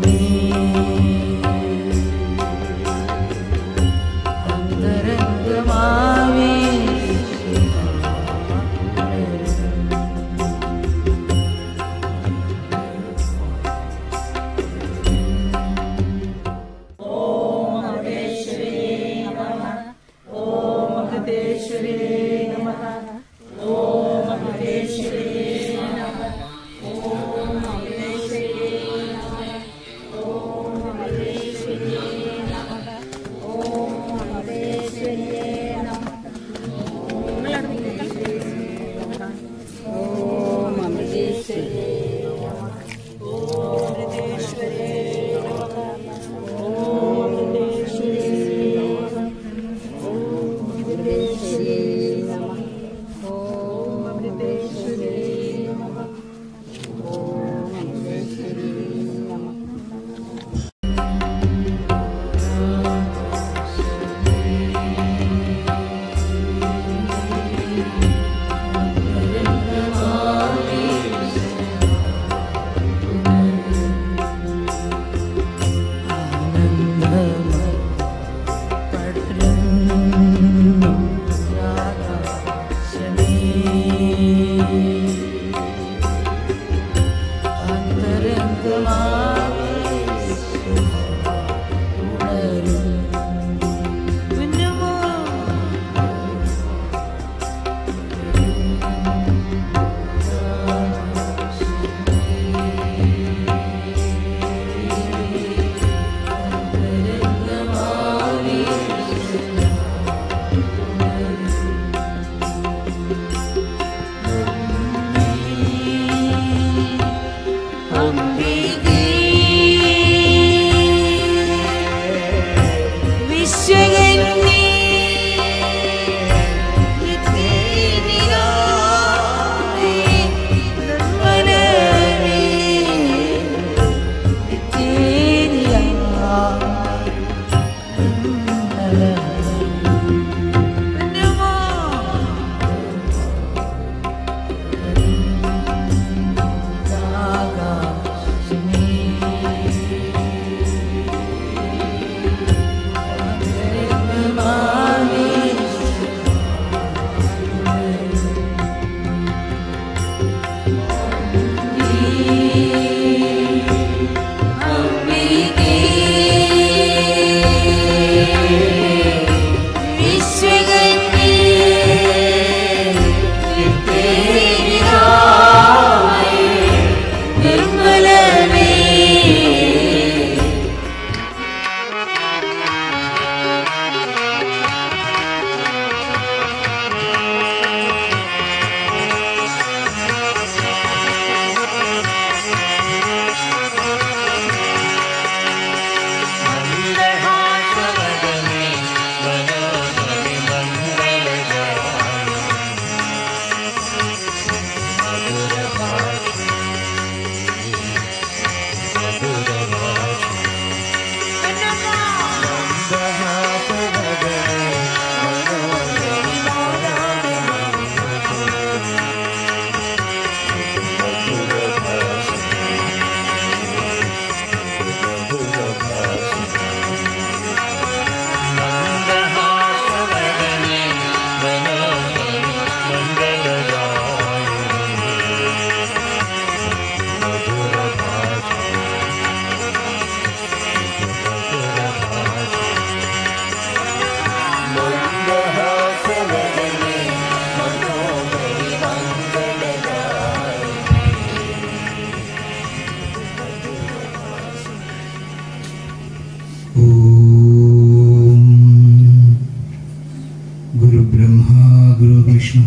വിഷ്ണു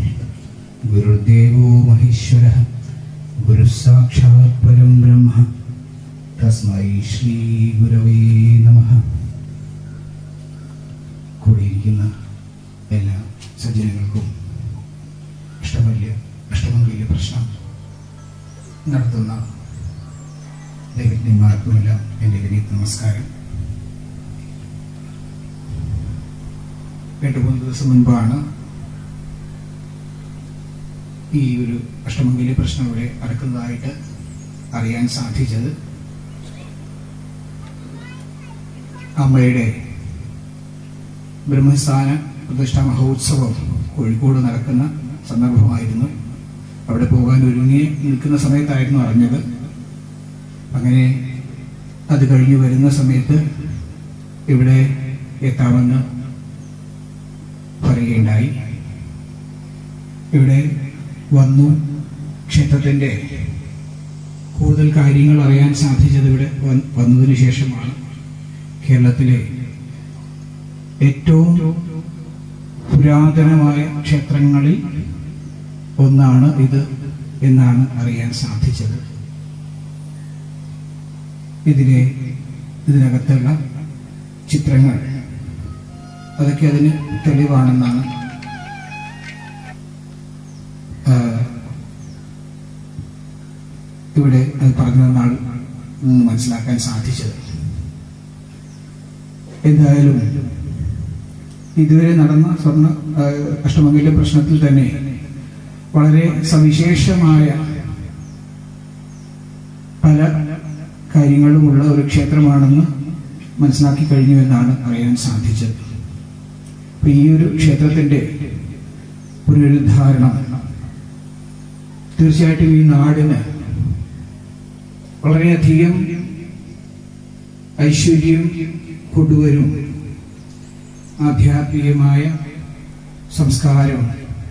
ഗുരുദേവോ മഹേശ്വര ഗുരുസാക്ഷാത് പരം ബ്രഹ്മ തസ്മൈ ശ്രീ ഗുരവേ നമ കൂടിയിരിക്കുന്ന എല്ലാ സജ്ജനങ്ങൾക്കും അഷ്ടമല്യ അഷ്ടമംഗല്യ പ്രശ്നം നടത്തുന്ന ദൈവജ്ഞന്മാർക്കുമെല്ലാം എൻ്റെ വിനീത നമസ്കാരം രണ്ടു മൂന്ന് ദിവസം മുൻപാണ് ഈ ഒരു അഷ്ടമംഗല്യ പ്രശ്നം ഇവിടെ നടക്കുന്നതായിട്ട് അറിയാൻ സാധിച്ചത് അമ്മയുടെ ബ്രഹ്മസ്ഥാന പ്രതിഷ്ഠാ മഹോത്സവം കോഴിക്കോട് നടക്കുന്ന സന്ദർഭമായിരുന്നു അവിടെ പോകാൻ ഒരുങ്ങി നിൽക്കുന്ന സമയത്തായിരുന്നു അറിഞ്ഞത് അങ്ങനെ അത് കഴിഞ്ഞ് വരുന്ന സമയത്ത് ഇവിടെ എത്താമെന്ന് പറയുകയുണ്ടായി ഇവിടെ വന്നു ക്ഷേത്രത്തിൻ്റെ കൂടുതൽ കാര്യങ്ങൾ അറിയാൻ സാധിച്ചത് ഇവിടെ വ- വന്നതിന് ശേഷമാണ് കേരളത്തിലെ ഏറ്റവും പുരാതനമായ ക്ഷേത്രങ്ങളിൽ ഒന്നാണ് ഇത് എന്നാണ് അറിയാൻ സാധിച്ചത് ഇതിലെ ഇതിനകത്തുള്ള ചിത്രങ്ങൾ അതൊക്കെ അതിന് തെളിവാണെന്നാണ് ആ, ഇവിടെ അത് പറഞ്ഞു തന്നാൾ നിന്ന് മനസ്സിലാക്കാൻ സാധിച്ചത് എന്തായാലും ഇതുവരെ നടന്ന സ്വർണ്ണ ആ, അഷ്ടമംഗല്യ പ്രശ്നത്തിൽ തന്നെ വളരെ സവിശേഷമായ പല കാര്യങ്ങളുമുള്ള ഒരു ക്ഷേത്രമാണെന്ന് മനസ്സിലാക്കി കഴിഞ്ഞു എന്നാണ് അറിയാൻ സാധിച്ചത് അപ്പൊ ഈ ഒരു ക്ഷേത്രത്തിന്റെ പുനരുദ്ധാരണം തീർച്ചയായിട്ടും ഈ നാടിന് വളരെയധികം ഐശ്വര്യം കൊണ്ടുവരും ആധ്യാത്മികമായ സംസ്കാരവും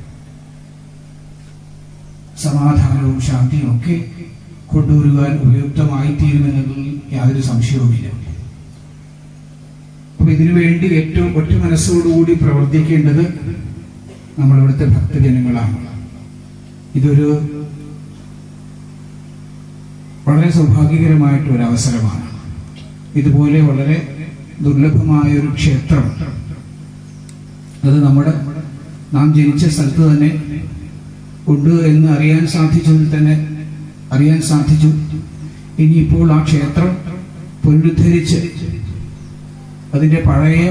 സമാധാനവും ശാന്തിയും ഒക്കെ കൊണ്ടുവരുവാൻ ഉപയുക്തമായി തീരുമെന്നതിൽ യാതൊരു സംശയവുമില്ല അപ്പൊ ഇതിനു വേണ്ടി ഏറ്റവും ഒറ്റ മനസ്സോടുകൂടി പ്രവർത്തിക്കേണ്ടത് നമ്മളിവിടുത്തെ ഭക്തജനങ്ങളാണ് ഇതൊരു വളരെ സൗഭാഗ്യകരമായിട്ടുള്ള ഒരു അവസരമാണ് ഇതുപോലെ വളരെ ദുർലഭമായ ഒരു ക്ഷേത്രം അത് നമ്മുടെ നാം ജനിച്ച സ്ഥലത്ത് തന്നെ ഉണ്ട് എന്ന് അറിയാൻ സാധിച്ചതിൽ തന്നെ അറിയാൻ സാധിച്ചു ഇനിയിപ്പോൾ ആ ക്ഷേത്രം പുനരുദ്ധരിച്ച് അതിന്റെ പഴയ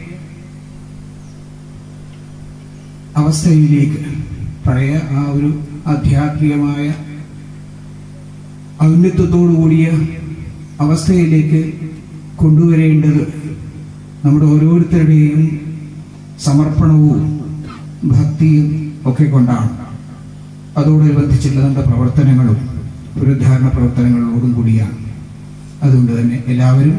അവസ്ഥയിലേക്ക് പഴയ ആ ഒരു ആധ്യാത്മികമായ ഔന്നത്യത്തോടു കൂടിയ അവസ്ഥയിലേക്ക് കൊണ്ടുവരേണ്ടത് നമ്മുടെ ഓരോരുത്തരുടെയും സമർപ്പണവും ഭക്തിയും ഒക്കെ കൊണ്ടാണ് അതോടനുബന്ധിച്ചുള്ള നമ്മുടെ പ്രവർത്തനങ്ങളും പുനരുദ്ധാരണ പ്രവർത്തനങ്ങളോടും കൂടിയാണ് അതുകൊണ്ട് തന്നെ എല്ലാവരും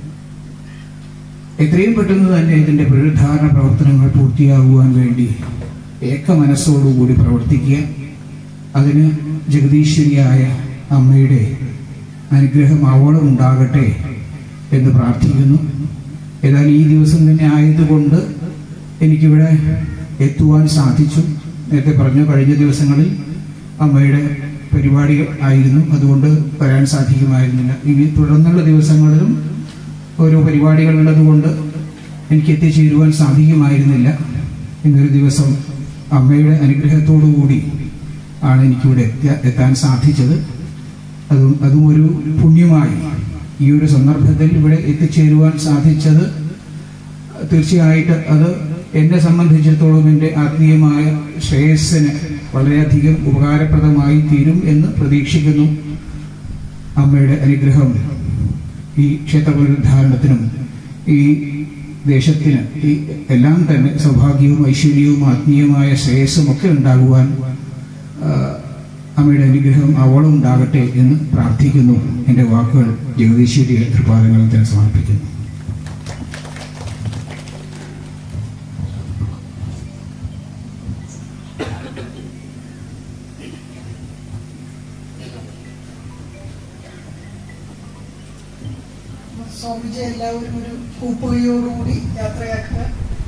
എത്രയും പെട്ടെന്ന് തന്നെ ഇതിന്റെ പുനരുദ്ധാരണ പ്രവർത്തനങ്ങൾ പൂർത്തിയാകുവാൻ വേണ്ടി ഏക മനസ്സോടുകൂടി പ്രവർത്തിക്കുക അതിന് ജഗദീശ്വരിയായ അമ്മയുടെ അനുഗ്രഹം അവളും ഉണ്ടാകട്ടെ എന്ന് പ്രാർത്ഥിക്കുന്നു എന്നാൽ ഈ ദിവസം തന്നെ ആയതുകൊണ്ട് എനിക്കിവിടെ എത്തുവാൻ സാധിച്ചു നേരത്തെ പറഞ്ഞു കഴിഞ്ഞ ദിവസങ്ങളിൽ അമ്മയുടെ പരിപാടികൾ ആയിരുന്നു അതുകൊണ്ട് വരാൻ സാധിക്കുമായിരുന്നില്ല ഇനി തുടർന്നുള്ള ദിവസങ്ങളിലും ഓരോ പരിപാടികൾ ഉള്ളതുകൊണ്ട് എനിക്ക് എത്തിച്ചേരുവാൻ സാധിക്കുമായിരുന്നില്ല ഇന്നൊരു ദിവസം അമ്മയുടെ അനുഗ്രഹത്തോടു കൂടി ആണ് എനിക്കിവിടെ എത്തിയ- എത്താൻ സാധിച്ചത് അതും അതും ഒരു പുണ്യമായി ഈ ഒരു സന്ദർഭത്തിൽ ഇവിടെ എത്തിച്ചേരുവാൻ സാധിച്ചത് തീർച്ചയായിട്ട് അത് എന്നെ സംബന്ധിച്ചിടത്തോളം എൻ്റെ ആത്മീയമായ ശ്രേയസ്സിന് വളരെയധികം ഉപകാരപ്രദമായി തീരും എന്ന് പ്രതീക്ഷിക്കുന്നു അമ്മയുടെ അനുഗ്രഹം ഈ ക്ഷേത്ര പുനരുദ്ധാരണത്തിനും ഈ ദേശത്തിന് ഈ എല്ലാം തന്നെ സൗഭാഗ്യവും ഐശ്വര്യവും ആത്മീയമായ ശ്രേയസ്സും ഒക്കെ ഉണ്ടാകുവാൻ ആ, അമ്മയുടെ അനുഗ്രഹം അവളും ഉണ്ടാകട്ടെ എന്ന് പ്രാർത്ഥിക്കുന്നു എൻ്റെ വാക്കുകൾ ജഗദീശ്വരി തൃപാദങ്ങളിൽ തന്നെ സമർപ്പിക്കുന്നു സ്വാമിജി എല്ലാവരും ഒരു കൂപ്പുകയോടുകൂടി യാത്രയാക്കുക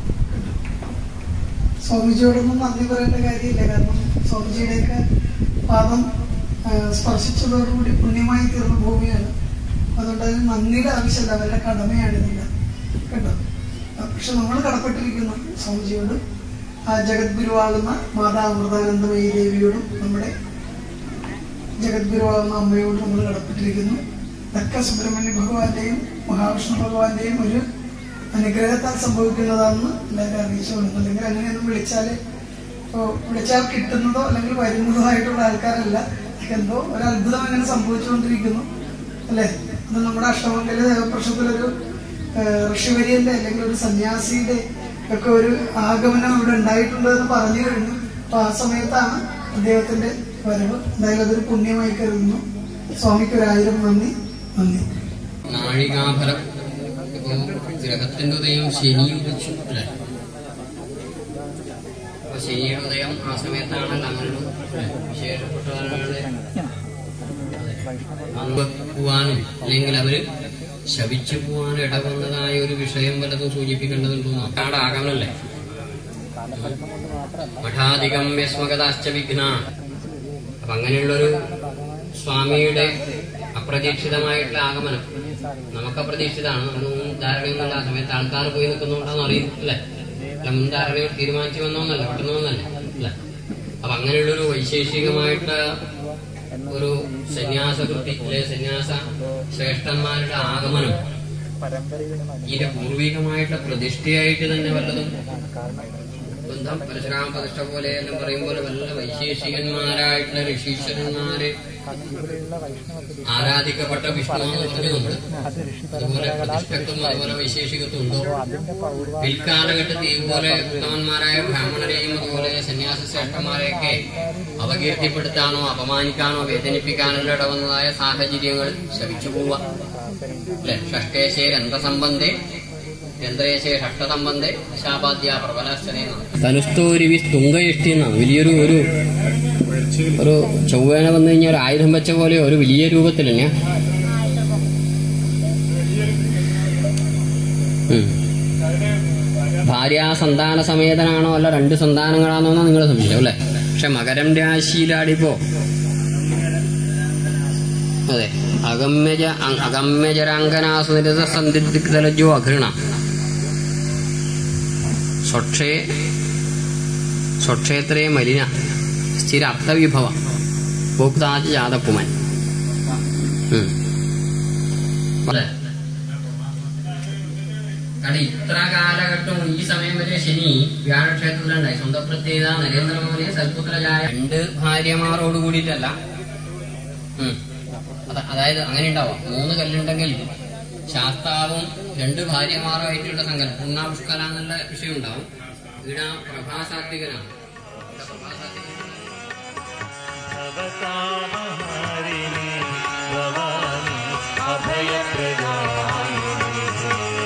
സ്വാമിജിയോടൊന്നും നന്ദി പറയേണ്ട കാര്യമില്ല കാരണം സ്വാമിജിയുടെയൊക്കെ പാദം ആ, സ്പർശിച്ചതോടുകൂടി പുണ്യമായി തീർന്ന ഭൂമിയാണ് അതുകൊണ്ട് അതിന് നന്ദിയുടെ ആവശ്യമില്ല അവരുടെ കടമയാണ് ഇതില്ല കേട്ടോ ആ, പക്ഷെ നമ്മൾ കടപ്പെട്ടിരിക്കുന്നു സ്വാമിജിയോട് ആ ജഗദ്ഗുരുവാകുന്ന മാതാ അമൃതാനന്ദമയി ദേവിയോടും നമ്മുടെ ജഗദ്ഗുരുവാകുന്ന അമ്മയോട് നമ്മൾ കടപ്പെട്ടിരിക്കുന്നു ഇതൊക്കെ സുബ്രഹ്മണ്യ ഭഗവാന്റെയും മഹാവിഷ്ണു ഭഗവാന്റെയും ഒരു അനുഗ്രഹത്താൽ സംഭവിക്കുന്നതാണെന്ന് എല്ലാവരും അറിയിച്ചു കൊടുക്കും അല്ലെങ്കിൽ അങ്ങനെയൊന്നും വിളിച്ചാല് ഇപ്പോ വിളിച്ചാൽ കിട്ടുന്നതോ അല്ലെങ്കിൽ വരുന്നതോ ആയിട്ടുള്ള ആൾക്കാരല്ല ഇതൊക്കെ എന്തോ ഒരു അത്ഭുതം അങ്ങനെ സംഭവിച്ചുകൊണ്ടിരിക്കുന്നു അല്ലേ അത് നമ്മുടെ അഷ്ടമംഗല ദേവപ്രശ്നത്തിലൊരു ഏഹ്, ഋഷിവര്യന്റെ അല്ലെങ്കിൽ ഒരു സന്യാസിയുടെ ഒക്കെ ഒരു ആഗമനം ഇവിടെ ഉണ്ടായിട്ടുണ്ട് എന്ന് പറഞ്ഞു കഴിഞ്ഞു അപ്പൊ ആ സമയത്താണ് അദ്ദേഹത്തിന്റെ വരവ് എന്തായാലും അതൊരു പുണ്യമായി കരുതുന്നു സ്വാമിക്ക് ഒരു ആയിരം നന്ദി നന്ദി നാഴികാഫലം ഇപ്പോ ഗ്രഹത്തിന്റെ ഉദയം ശനി ഉദിച്ചു അല്ലേ അപ്പൊ ശനിയുടെ ഉദയം ആ സമയത്താണല്ലോ അങ്ങനൊരു അല്ലേ, വിശേഷപ്പെട്ടവരാണ് അമ്പ് പോവാനും അല്ലെങ്കിൽ അവര് ശപിച്ചു പോവാനും ഇടവന്നതായ ഒരു വിഷയം വല്ലതും സൂചിപ്പിക്കേണ്ടതുണ്ടോ നോക്കാട് ആകമല്ലേ മഠാധികം വ്യസ്മകതാശ്ച വിഘ്ന അപ്പൊ അങ്ങനെയുള്ളൊരു സ്വാമിയുടെ അപ്രതീക്ഷിതമായിട്ടുള്ള ആഗമനം നമുക്ക് അപ്രതീക്ഷിതമാണ് നമുക്ക് ധാരണയൊന്നുമില്ല ആ സമയത്ത് ആൾക്കാർ പോയി നിൽക്കുന്നുണ്ടോന്ന് അറിയില്ലേ അല്ല മുൻധാരണ തീരുമാനിച്ചു വന്നോന്നല്ല പെട്ടെന്ന് വന്നല്ലേ അല്ല അപ്പൊ അങ്ങനെയുള്ളൊരു വൈശേഷികമായിട്ട് ഒരു സന്യാസ കൃതി അല്ലെ സന്യാസ ശ്രേഷ്ഠന്മാരുടെ ആഗമനം ഇതിന്റെ പൂർവികമായിട്ടുള്ള പ്രതിഷ്ഠയായിട്ട് തന്നെ വല്ലതും ബന്ധം പരശുരാമ പ്രതിഷ്ഠ പോലെ എല്ലാം പറയും പോലെ വല്ല വൈശേഷികന്മാരായിട്ടുള്ള ഋഷീശ്വരന്മാര് ആരാധിക്കപ്പെട്ട വിഷ്ണു എന്ന് പറഞ്ഞുകൊണ്ട് അതുപോലെ പ്രതിഷ്ഠത്വം അതുപോലെ വൈശേഷികത്വം ഉണ്ടോ പിൽക്കാലഘട്ടത്തിൽ ഇതുപോലെ ഉത്തമന്മാരായ ബ്രാഹ്മണരെയും അതുപോലെ സന്യാസ ശ്രേഷ്ഠന്മാരെയൊക്കെ അപകീർത്തിപ്പെടുത്താനോ അപമാനിക്കാനോ വേദനിപ്പിക്കാനോ ഇടവന്നതായ സാഹചര്യങ്ങൾ ശവിച്ചു പോവുക അല്ലെ ഷഷ്ടേശേ രന്ധസംബന്ധേ രന്ധ്രേശേ ഷഷ്ടസംബന്ധേ ശാപാദ്യ പ്രബലാശ്ചനയെന്നാണ് തനുസ്തോരിവി തുങ്കയിഷ്ടി എന്നാണ് വലിയൊരു ഒരു ഒരു ചൊവ്വേന വന്നു കഴിഞ്ഞാൽ ഒരു ആയുധം വെച്ച പോലെ ഒരു വലിയ രൂപത്തിൽ തന്നെ ഭാര്യ സന്താന സമേതനാണോ അല്ല രണ്ട് സന്താനങ്ങളാണോ എന്നാ നിങ്ങൾ സംശയം അല്ലെ പക്ഷെ മകരം രാശിയിലാടിപ്പോ അതെ അഗമ്യജ അഗമ്യജരാങ്കനാസുനിരത സന്ധിഗ്ധലജോ അഘൃണ സ്വക്ഷേ സ്വക്ഷേത്രേ മലിന സ്ഥിര അർത്ഥവിഭവ ഭോക്താജ ജാതപ്പുമൻ ഉം. അല്ലേ? കാരണം ഇത്ര കാലഘട്ടം ഈ സമയം വരെ ശനി വ്യാഴക്ഷേത്രത്തിലുണ്ടായി സ്വന്തം പ്രത്യേകത നരേന്ദ്രമോദി സൽപുത്രജായ രണ്ട് ഭാര്യമാരോട് കൂടിയിട്ടല്ല ഉം. അത- അതായത് അങ്ങനെ ഉണ്ടാവാം മൂന്ന് കല്ലുണ്ടെങ്കിൽ ശാസ്താവും രണ്ട് ഭാര്യമാരുമായിട്ടുള്ള സങ്കല്പം പൂർണ്ണാപുഷ്കല എന്നുള്ള വിഷയം ഉണ്ടാവും ഇവിടെ പ്രഭാസാത്വികനാണ് ഇവിടെ പ്രഭാസാത്വികൻ भवतामहारिणि भवानि अभयप्रदायिनि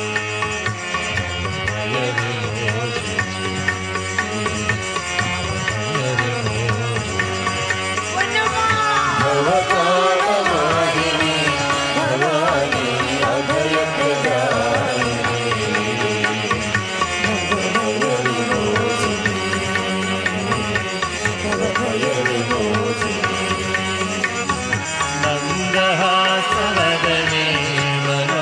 भवतामहारिणि भवानि मन्दहासवदने मनो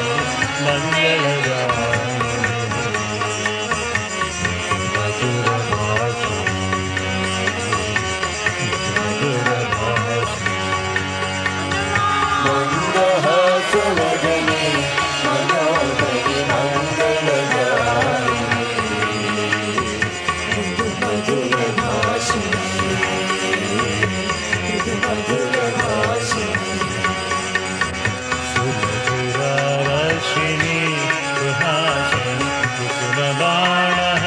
मन्दहासवदने मनोहरि सुमधुरावर्षिणि सुहासिनि कुसुमबाणः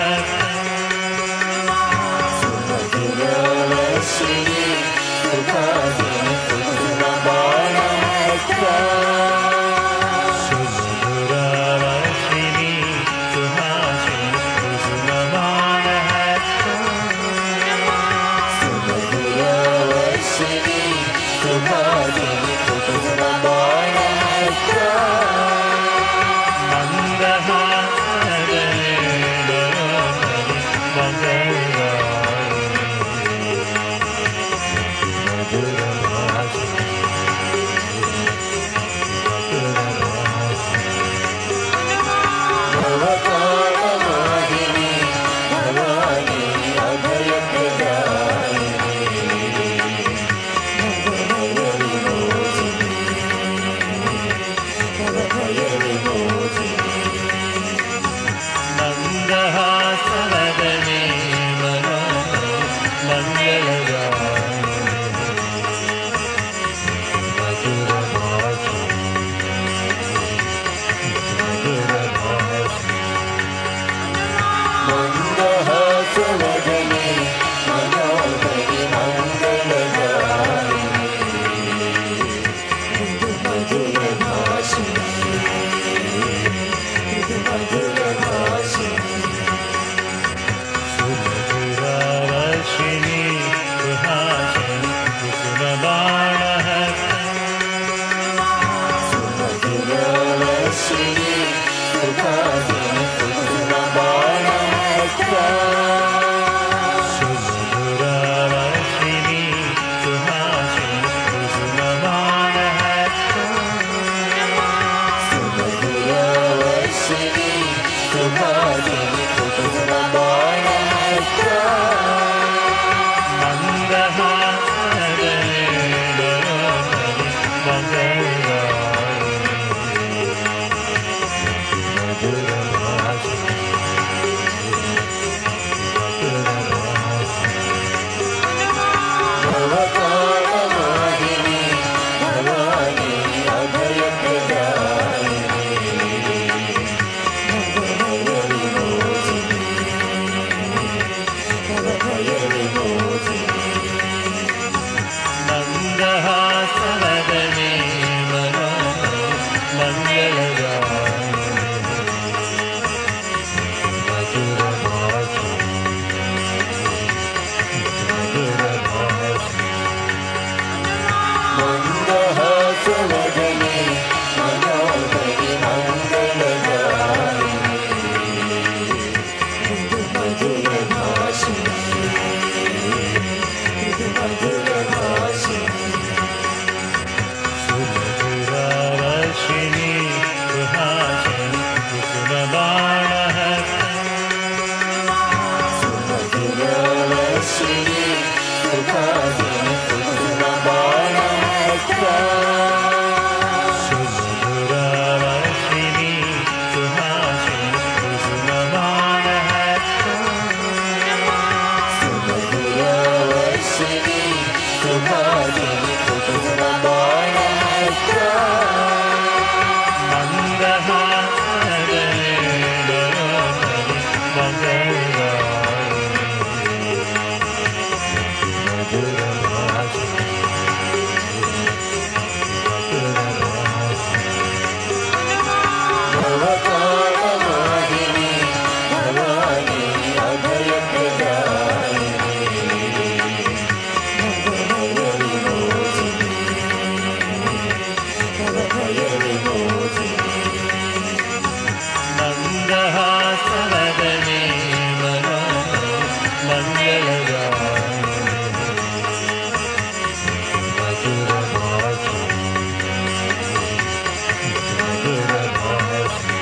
सुमधुरावर्षिणि सुहासिनि सुमधुरावर्षिणि सुहासिनि कुसुमबाणः सुमधुरावर्षिणि सुहासिनि मन्दहासवदने मनो मङ्गलगायिनि मधुरभाषिणि मन्दहासवदने मनो मङ्गलगाय मधुरभाषि मधुरभाषि सुमधुरावर्षिणि सुहासिनि कुसुमबाणः सुमधुरावर्षिणि सुहासिनि कुसुमबाणः मन्दहासवदने मनो मङ्गलगाय मधुरभाषि मधुरभाषि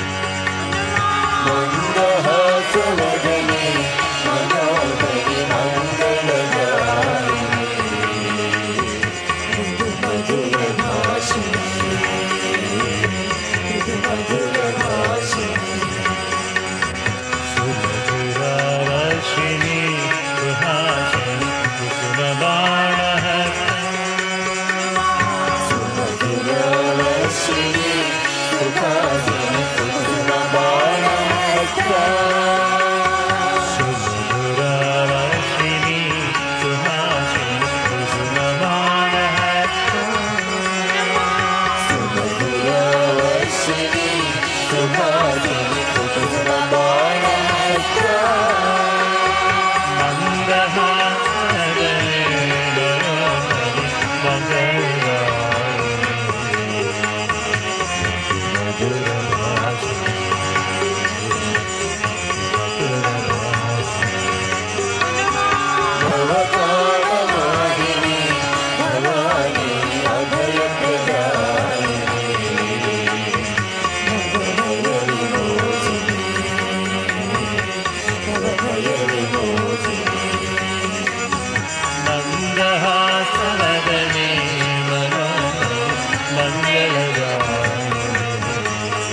सुमधुरावर्षिणि सुहासिनि कुसुमबाणः सुमधुरावर्षिणि सुहासिनि कुसुमबाणः मन्दहासवदने मनो मङ्गलगाय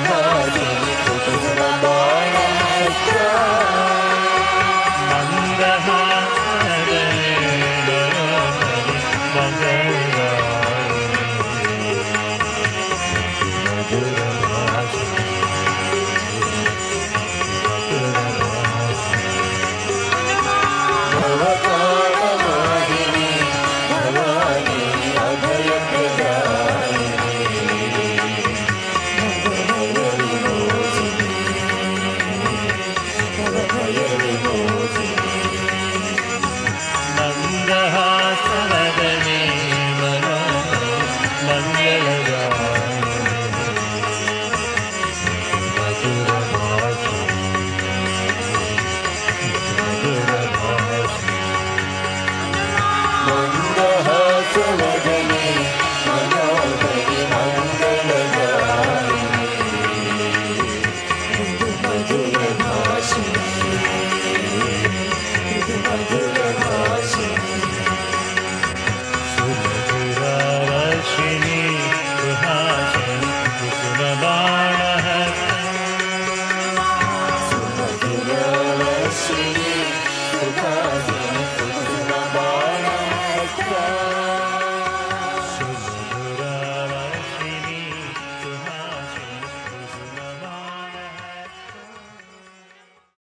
सुहासिनी कुसुमबाण